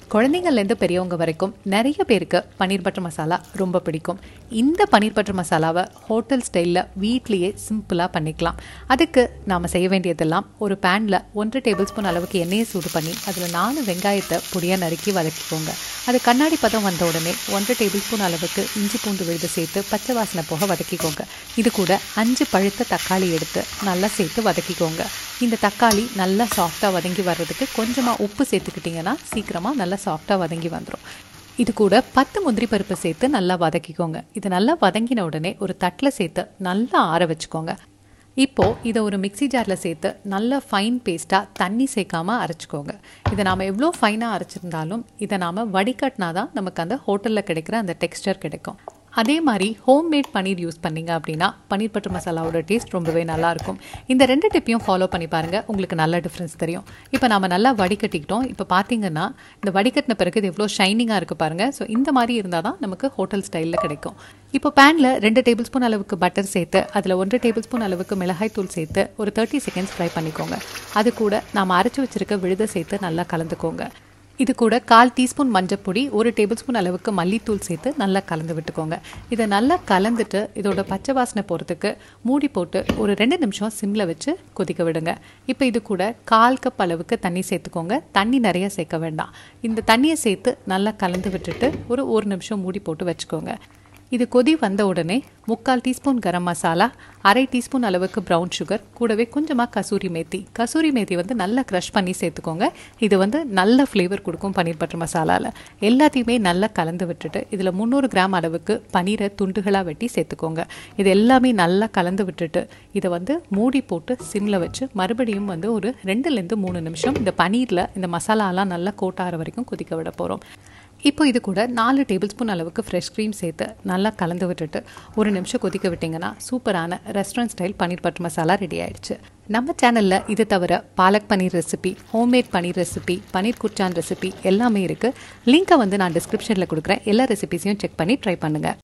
குழந்தைங்கள்லேருந்து பெரியவங்க வரைக்கும் நிறைய பேருக்கு பன்னீர் பட்டர் மசாலா ரொம்ப பிடிக்கும் இந்த பன்னீர் பட்டர் மசாலாவை ஹோட்டல் ஸ்டைலில் வீட்லேயே சிம்பிளாக பண்ணிக்கலாம் அதுக்கு நாம் செய்ய வேண்டியதெல்லாம் ஒரு பேனில் ஒன்றரை டேபிள் ஸ்பூன் அளவுக்கு எண்ணெயை சூடு பண்ணி அதில் நாலு வெங்காயத்தை பொடியாக நறுக்கி வதக்கிக்கோங்க அது கண்ணாடி பதம் வந்த உடனே ஒன்றரை டேபிள் ஸ்பூன் அளவுக்கு இஞ்சி பூண்டு விழுது சேர்த்து பச்சை வாசனை போக வதக்கிக்கோங்க இது கூட அஞ்சு பழுத்த தக்காளி எடுத்து நல்லா சேர்த்து வதக்கிக்கோங்க இந்த தக்காளி நல்லா சாஃப்டாக வதங்கி வர்றதுக்கு கொஞ்சமாக உப்பு சேர்த்துக்கிட்டிங்கன்னா சீக்கிரமாக நல்லா சாஃப்டாக வதங்கி வந்துடும் இது கூட பத்து முந்திரி பருப்பு சேர்த்து நல்லா வதக்கிக்கோங்க இது நல்லா வதங்கின உடனே ஒரு தட்டில் சேர்த்து நல்லா ஆற வச்சுக்கோங்க இப்போது இதை ஒரு மிக்ஸி ஜாரில் சேர்த்து நல்ல ஃபைன் பேஸ்ட்டாக தண்ணி சேர்க்காம அரைச்சிக்கோங்க இதை நாம் எவ்வளோ ஃபைனாக அரைச்சிருந்தாலும் இதை நாம் வடிகட்டினா தான் நமக்கு அந்த ஹோட்டலில் கிடைக்கிற அந்த டெக்ஸ்டர் கிடைக்கும் அதே மாதிரி ஹோம்மேட் பன்னீர் யூஸ் பண்ணீங்க அப்படின்னா பன்னீர் பட்டர் மசாலாவோட டேஸ்ட் ரொம்பவே நல்லாயிருக்கும் இந்த ரெண்டு டிப்பையும் ஃபாலோ பண்ணி பாருங்கள் உங்களுக்கு நல்ல டிஃப்ரென்ஸ் தெரியும் இப்போ நாம் நல்லா வடிகட்டிக்கிட்டோம் இப்போ பார்த்தீங்கன்னா இந்த வடிகட்டின பிறகு இது எவ்வளோ ஷைனிங்காக இருக்குது பாருங்கள் ஸோ இந்த மாதிரி இருந்தால் தான் நமக்கு ஹோட்டல் ஸ்டைலில் கிடைக்கும் இப்போ பேனில் ரெண்டு டேபிள் ஸ்பூன் அளவுக்கு பட்டர் சேர்த்து அதில் ஒன்றரை டேபிள் ஸ்பூன் அளவுக்கு மிளகாய் தூள் சேர்த்து ஒரு தேர்ட்டி செகண்ட்ஸ் ஃப்ரை பண்ணிக்கோங்க அது கூட நாம் அரைச்சி வச்சிருக்க விழுதை சேர்த்து நல்லா கலந்துக்கோங்க இது கூட கால் டீஸ்பூன் மஞ்சப்பொடி ஒரு டேபிள் ஸ்பூன் அளவுக்கு மல்லித்தூள் சேர்த்து நல்லா கலந்து விட்டுக்கோங்க இதை நல்லா கலந்துட்டு இதோட பச்சை வாசனை போகிறதுக்கு மூடி போட்டு ஒரு ரெண்டு நிமிஷம் சிம்மில் வச்சு கொதிக்க விடுங்க இப்போ இது கூட கால் கப் அளவுக்கு தண்ணி சேர்த்துக்கோங்க தண்ணி நிறைய சேர்க்க வேண்டாம் இந்த தண்ணியை சேர்த்து நல்லா கலந்து விட்டுட்டு ஒரு ஒரு நிமிஷம் மூடி போட்டு வச்சுக்கோங்க இது கொதி வந்த உடனே முக்கால் டீஸ்பூன் கரம் மசாலா அரை டீஸ்பூன் அளவுக்கு ப்ரௌன் சுகர் கூடவே கொஞ்சமாக கசூரி மேத்தி கசூரி மேத்தி வந்து நல்லா க்ரஷ் பண்ணி சேர்த்துக்கோங்க இது வந்து நல்ல ஃப்ளேவர் கொடுக்கும் பன்னீர் பட்டர் மசாலாவில் எல்லாத்தையுமே நல்லா கலந்து விட்டுட்டு இதில் முந்நூறு கிராம் அளவுக்கு பன்னீரை துண்டுகளாக வெட்டி சேர்த்துக்கோங்க இது எல்லாமே நல்லா கலந்து விட்டுட்டு இதை வந்து மூடி போட்டு சிம்மில் வச்சு மறுபடியும் வந்து ஒரு ரெண்டுலேருந்து மூணு நிமிஷம் இந்த பன்னீரில் இந்த மசாலாலாம் நல்லா கோட்டாகிற வரைக்கும் கொதிக்க விட போகிறோம் இப்போ இது கூட நாலு டேபிள் ஸ்பூன் அளவுக்கு ஃப்ரெஷ் க்ரீம் சேர்த்து நல்லா கலந்து விட்டுட்டு ஒரு நிமிஷம் கொதிக்க விட்டிங்கன்னா சூப்பரான restaurant style paneer butter masala ready ஆயிடுச்சு நம்ம சேனலில் இது தவிர palak paneer recipe homemade paneer recipe paneer kurchan recipe எல்லாமே இருக்குது லிங்க்கை வந்து நான் டிஸ்கிரிப்ஷனில் கொடுக்குறேன் எல்லா ரெசிபிஸையும் செக் பண்ணி ட்ரை பண்ணுங்கள்